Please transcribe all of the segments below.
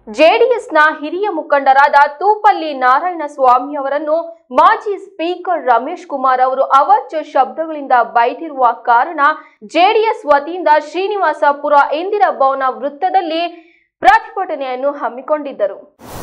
ಜೆಡಿಎಸ್ನ ಹಿರಿಯ ಮುಖಂಡರಾದ ತೂಪಲ್ಲಿ ನಾರಾಯಣ ಸ್ವಾಮಿ ಅವರನ್ನು ಮಾಜಿ ಸ್ಪೀಕರ್ ರಮೇಶ್ ಕುಮಾರ್ ಅವರು ಅವಾಚ್ಯ ಶಬ್ದಗಳಿಂದ ಬೈದಿರುವ ಕಾರಣ ಜೆಡಿಎಸ್ ವತಿಯಿಂದ ಶ್ರೀನಿವಾಸಪುರ ಇಂದಿರಾ ಭವನ ವೃತ್ತದಲ್ಲಿ ಪ್ರತಿಭಟನೆಯನ್ನು ಹಮ್ಮಿಕೊಂಡಿದ್ದರು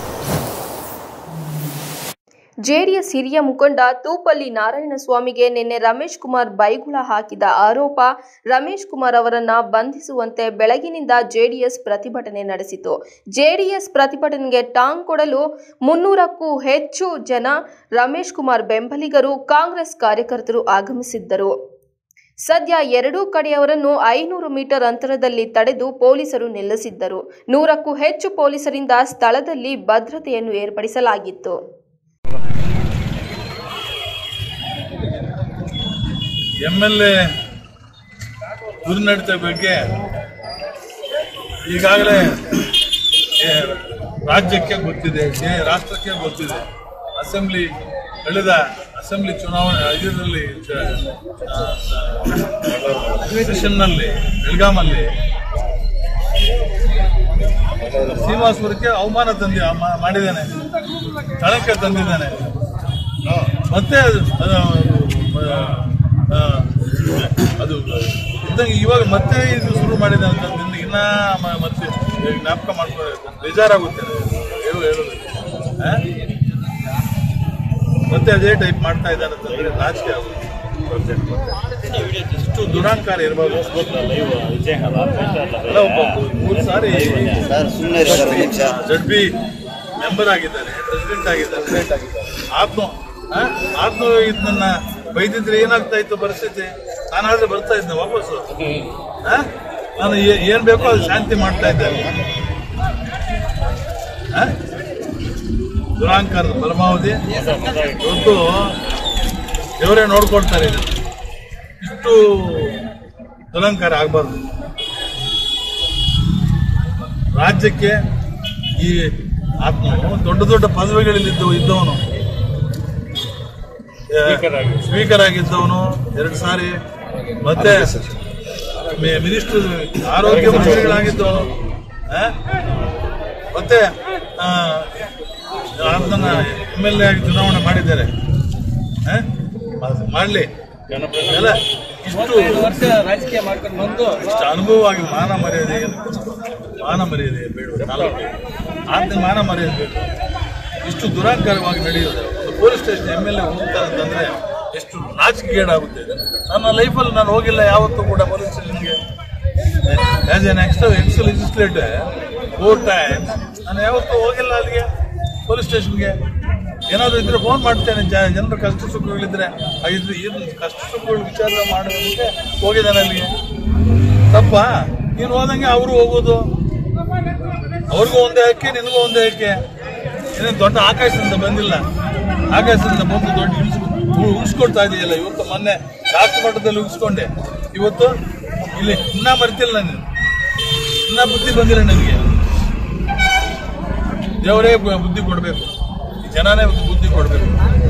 ಜೆಡಿಎಸ್ ಹಿರಿಯ ಮುಖಂಡ ತೂಪಲ್ಲಿ ನಾರಾಯಣಸ್ವಾಮಿಗೆ ನಿನ್ನೆ ರಮೇಶ್ ಕುಮಾರ್ ಬೈಗುಳ ಹಾಕಿದ ಆರೋಪ ರಮೇಶ್ ಕುಮಾರ್ ಅವರನ್ನ ಬಂಧಿಸುವಂತೆ ಬೆಳಗಿನಿಂದ ಜೆಡಿಎಸ್ ಪ್ರತಿಭಟನೆ ನಡೆಸಿತು ಜೆಡಿಎಸ್ ಪ್ರತಿಭಟನೆಗೆ ಟಾಂಗ್ ಕೊಡಲು ಮುನ್ನೂರಕ್ಕೂ ಹೆಚ್ಚು ಜನ ರಮೇಶ್ ಕುಮಾರ್ ಬೆಂಬಲಿಗರು ಕಾಂಗ್ರೆಸ್ ಕಾರ್ಯಕರ್ತರು ಆಗಮಿಸಿದ್ದರು ಸದ್ಯ ಎರಡೂ ಕಡೆಯವರನ್ನು ಐನೂರು ಮೀಟರ್ ಅಂತರದಲ್ಲಿ ತಡೆದು ಪೊಲೀಸರು ನಿಲ್ಲಿಸಿದ್ದರು ನೂರಕ್ಕೂ ಹೆಚ್ಚು ಪೊಲೀಸರಿಂದ ಸ್ಥಳದಲ್ಲಿ ಭದ್ರತೆಯನ್ನು ಏರ್ಪಡಿಸಲಾಗಿತ್ತು ಎಮ್ ಎಲ್ ಎ ದುರ್ನಡತೆ ಬಗ್ಗೆ ಈಗಾಗಲೇ ಏ, ರಾಜ್ಯಕ್ಕೆ ಗೊತ್ತಿದೆ ಏ, ರಾಷ್ಟ್ರಕ್ಕೆ ಗೊತ್ತಿದೆ ಅಸೆಂಬ್ಲಿ ಕಳೆದ ಅಸೆಂಬ್ಲಿ ಚುನಾವಣೆ ಇದರಲ್ಲಿ ಸೆಷನ್ನಲ್ಲಿ ಬೆಳಗಾಮಲ್ಲಿ ಶ್ರೀನಿವಾಸಪುರಕ್ಕೆ ಅವಮಾನ ತಂದಿ ಮಾ- ಮಾಡಿದ್ದಾನೆ ಕಳಂಕ ತಂದಿದ್ದಾನೆ ಮತ್ತೆ ಅದು ಆ, ಅದು ಇದ್ದಂಗೆ ಇವಾಗ ಮತ್ತೆ ಇದು ಶುರು ಮಾಡಿದ ಅಂತಂದ್ರೆ ಇನ್ನ ಮ- ಮತ್ತೆ ಜ್ಞಾಪಕ ಮಾಡ್ಕೊಳ್ಳೋದು ಬೇಜಾರಾಗುತ್ತೆ ಹೇಳು ಹೇಳೋದು ಆ? ಮತ್ತೆ ಅದೇ ಟೈಪ್ ಮಾಡ್ತಾ ಇದ್ದಾನೆ ಅಂತಂದ್ರೆ ನಾಚಿಕೆ ಆಗುತ್ತೆ ಇಷ್ಟು ದುರಾಂಕಾರ ಇರಬಹುದು ಅಲ್ಲ ಒಬ್ಬ ಮೂರು ಸಾರಿ ಸರ್ ಸುಮ್ಮನೆ ಸರ್ ಒಂದು ನಿಮಿಷ ಜಡ್ ಬಿ ಮೆಂಬರ್ ಆಗಿದ್ದಾರೆ ಪ್ರೆಸಿಡೆಂಟ್ ಆಗಿದ್ದಾರೆ ಆತ್ಮ ಆ? ಆತ್ಮ ಇದನ್ನ ಬೈದಿದ್ರೆ ಏನಾಗ್ತಾ ಇತ್ತು ಪರಿಸ್ಥಿತಿ ನಾನಾದ್ರೆ ಬರ್ತಾ ಇದ್ದೆ ವಾಪಸ್ಸು ಆ? ನಾನು ಏ- ಏನ್ ಬೇಕೋ ಅದು ಶಾಂತಿ ಮಾಡ್ತಾ ಇದ್ದೆ ಆ? ದುರಾಂಕಾರದ ಪರಮಾವಧಿ ಇವತ್ತು ದೇವರೇ ನೋಡ್ಕೊಳ್ತಾರೆ ಇದನ್ನ ಇಷ್ಟು ದುರಂಕಾರ ಆಗಬಾರ್ದು ರಾಜ್ಯಕ್ಕೆ ಈ ಆತ್ಮ ದೊಡ್ಡ ದೊಡ್ಡ ಪದವಿಗಳಲ್ಲಿ ಇದ್ದವನು ಸ್ಪೀಕರ್ ಆಗಿದ್ದವನು ಎರಡು ಸಾರಿ ಮತ್ತೆ ಮಿ- ಮಿನಿಸ್ಟರ್ ಆರೋಗ್ಯ ಮಂತ್ರಿಗಳಾಗಿದ್ದವನು ಆ? ಮತ್ತೆ ಆ, ಅದನ್ನ ಎಮ್ ಎಲ್ ಎ ಆಗಿ ಚುನಾವಣೆ ಮಾಡಿದ್ದಾರೆ ಆ? ಅದು ಮಾಡ್ಲಿ ಎಲ್ಲ ಇಷ್ಟು ವರ್ಷ ರಾಜಕೀಯ ಮಾಡ್ಕೊಂಡು ಬಂದು ಇಷ್ಟು ಅನುಭವವಾಗಿ ಮಾನ ಮರ್ಯಾದೆ ಏನು? ಮಾನ ಮರ್ಯಾದೆ ಬೇಡ ತಾಲೂಕಿಗೆ ಆದ್ನ ಮಾನ ಮರ್ಯಾದೆ ಬೇಕು ಇಷ್ಟು ದುರಾಂಕಾರವಾಗಿ ನಡೆಯೋದು ಒಂದು police station M L A ಹೋಗ್ತಾರೆ ಅಂತಂದ್ರೆ ಎಷ್ಟು ನಾಚಿಕೆಗೇಡಾಗುತ್ತೆ ಇದು. ನನ್ನ ಲೈಫಲ್ಲಿ ನಾನು ಹೋಗಿಲ್ಲ ಯಾವತ್ತೂ ಕೂಡ ಪೊಲೀಸ್ ಸ್ಟೇಷನ್ಗೆ as an ex ex legislator four times ನಾನು ಯಾವತ್ತೂ ಹೋಗಿಲ್ಲ ಅಲ್ಲಿಗೆ ಪೊಲೀಸ್ ಸ್ಟೇಷನ್ಗೆ ಏನಾದರೂ ಇದ್ರೆ ಫೋನ್ ಮಾಡ್ತೇನೆ ಜ- ಜನರ ಕಷ್ಟ ಸುಖಗಳಿದ್ರೆ ಆ ಇದು ಏನು ಕಷ್ಟ ಸುಖಗಳ ವಿಚಾರ ಮಾಡೋದಕ್ಕೆ ಹೋಗಿದ್ದಾನೆ ಅಲ್ಲಿಗೆ ತಪ್ಪ ನೀನು ಹೋದಂಗೆ ಅವರು ಹೋಗೋದು ಅವ್ರಿಗೂ ಒಂದೇ ಹಕ್ಕೆ ನಿನಗೂ ಒಂದೇ ಹಕ್ಕೆ ಏನೇನು ದೊಡ್ಡ ಆಕಾಶದಿಂದ ಬಂದಿಲ್ಲ ಆಕಾಶದಿಂದ ಬಂದು ದೊಡ್ಡ ಇಳಿಸ್ಕೊ ಉಳಿಸ್ಕೊಡ್ತಾ ಇದೆಯಲ್ಲ ಇವತ್ತು ಮೊನ್ನೆ ರಾಷ್ಟ್ರ ಮಟ್ಟದಲ್ಲಿ ಉಳಿಸ್ಕೊಂಡೆ ಇವತ್ತು ಇಲ್ಲಿ ಇನ್ನ ಬರ್ತಿಲ್ಲ ನಾನು ಇನ್ನ ಬುದ್ಧಿ ಬಂದಿಲ್ಲ ನನಗೆ ದೇವರೇ ಬುದ್ಧಿ ಕೊಡಬೇಕು ಜನನೇ ಬುದ್ಧಿ ಕೊಡಬೇಕು